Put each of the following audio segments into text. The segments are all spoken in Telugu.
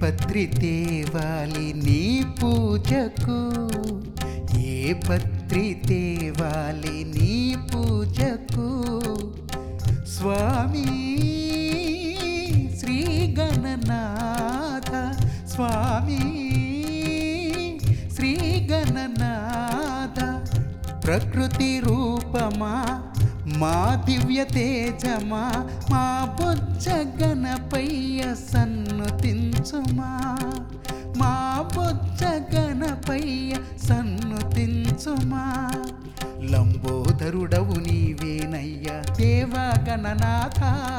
పత్రి తేవాలి నీ పూజకు ఏ పత్రి తేవాలి నీ పూజకు స్వామి శ్రీ గణనాథ స్వామి శ్రీ గణనాథ ప్రకృతి రూపమా మా దివ్య తేజమా మా బొజ్జ గణపయ్య సన్నుతించుమా మా బొజ్జ గణపయ్య సన్నుతించుమా లంబోదరుడవు నీవేనయ్యా దేవా గణనాథ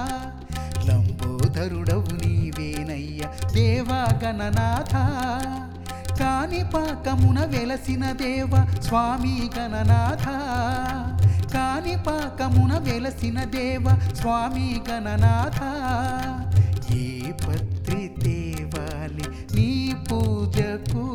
లంబోదరుడవు నీవేనయ్యా దేవా గణనాథ కాని పాకమున వెలసిన దేవ స్వామి గణనాథ కాని పాకమున వెలసిన దేవ స్వామి గణనాథ ఏ పత్రి తేవాలి నీ పూజకు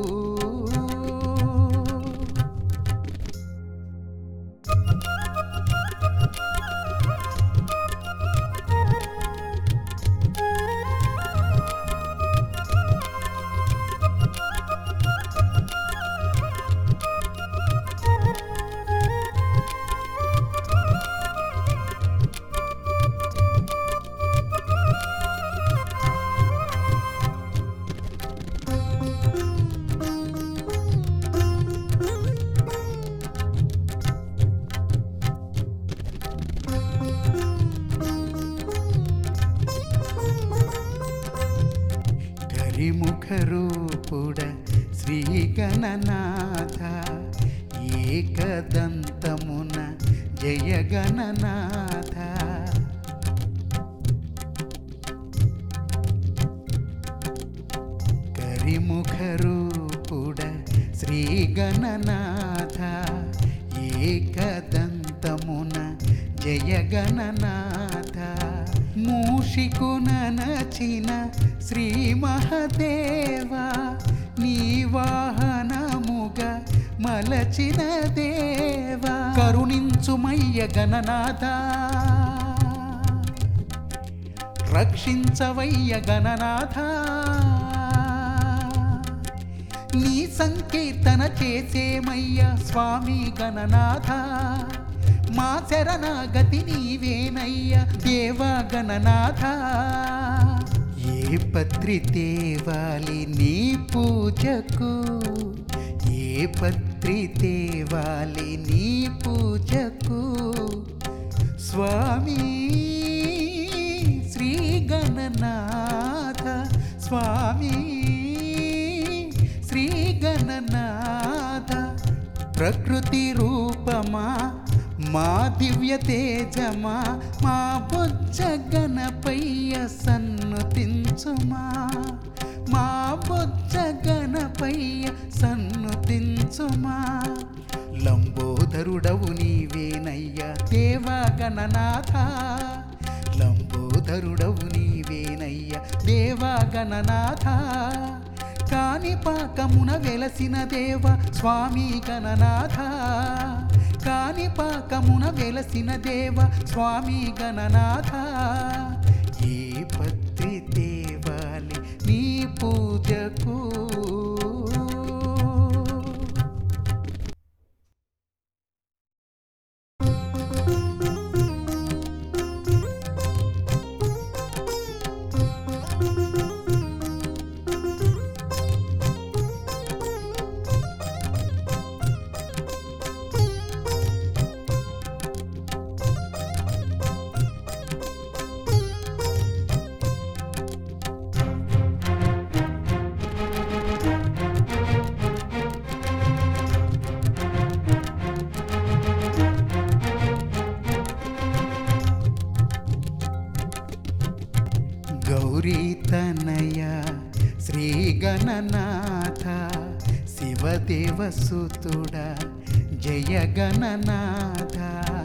కరిముఖ రూపుడ శ్రీ గణనాథ ఏకదంతమున జయ గణనాథ కరిముఖ రూపుడ శ్రీ గణనాథ ఏకదంతమున జయ గణనాథ మూషికున నచిన శ్రీ మహదేవా నీ వాహనముగా మలచిన దేవా కరుణించుమయ్య గణనాథ రక్షించవయ్య గణనాథ నీ సంకీర్తన చేసేమయ్య స్వామి గణనాథ మా శరణాగతి నీవేనయ్య దేవా గణనాథ ఏ పత్రి తేవాలి నీ పూజకు ఏ పత్రి తేవాలి నీ పూజకు స్వామి శ్రీ గణనాథ స్వామి శ్రీ గణనాథ ప్రకృతి రూపమా మా దివ్య తేజమా మా బొజ్జ గణపయ్య సన్నుతించుమా మా బొజ్జ గణపయ్య సన్నుతించుమా లంబోదరుడవు నీవేనయ్యా దేవా గణనాథ లంబోదరుడవు నీవేనయ్యా దేవా గణనాథ కాని పాకమున వెలసిన దేవ స్వామి గణనాథ కాని పాకమున వెలసిన దేవ స్వామి గణనాథ ఏ పత్రి తేవాలి నీ పూజకు గౌరీ తనయ శ్రీ గణనాథ శివదేవ సుతుడ జయ గణనాథ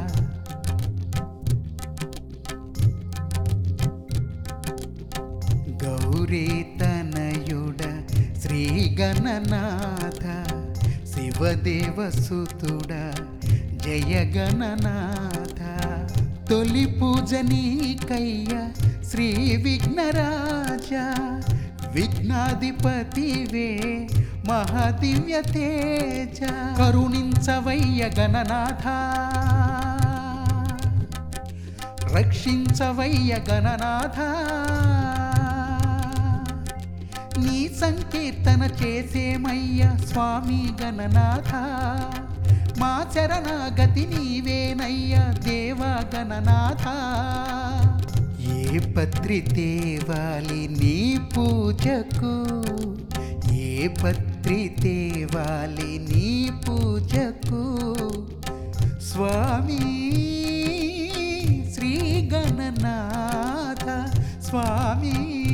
గౌరీ తనయుడ శ్రీ గణనాథ శివదేవ సుతుడ జయ గణనాథ తొలి పూజ నీకయ్య శ్రీ విఘ్నరాజ విఘ్నాధిపతివే మహాదివ్య తేజ కరుణించవయ్య గణనాథ రక్షించవయ్య గణనాథ నీ సంకీర్తన చేసేమయ్య స్వామి గణనాథ మా చరణాగతి నీవేనయ్య దేవా గణనాథ ఏ పత్రి తేవాలి నీ పూజకు ఏ పత్రి తేవాలి నీ పూజకు స్వామి శ్రీ గణనాథ స్వామి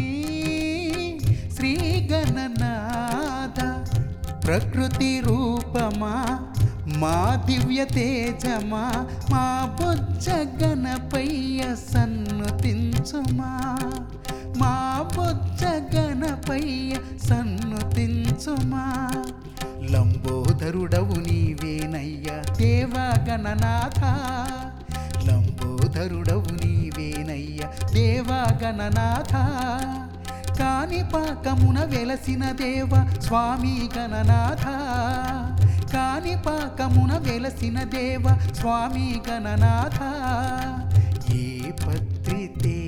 శ్రీ గణనాథ ప్రకృతి రూపమా మా దివ్య తేజమా మా బొజ్జ గణపయ్య సన్నుతించుమా మా బొజ్జ గణపయ్య సన్నుతించుమా లంబోదరుడవు నీవేనయ్యా దేవా గణనాథ లంబోదరుడవు నీవేనయ్యా దేవా గణనాథ కాని పాకమున వెలసిన దేవ స్వామి గణనాథ కాని పాకమున వెలసిన దేవ స్వామి గణనాథ ఏ పత్రి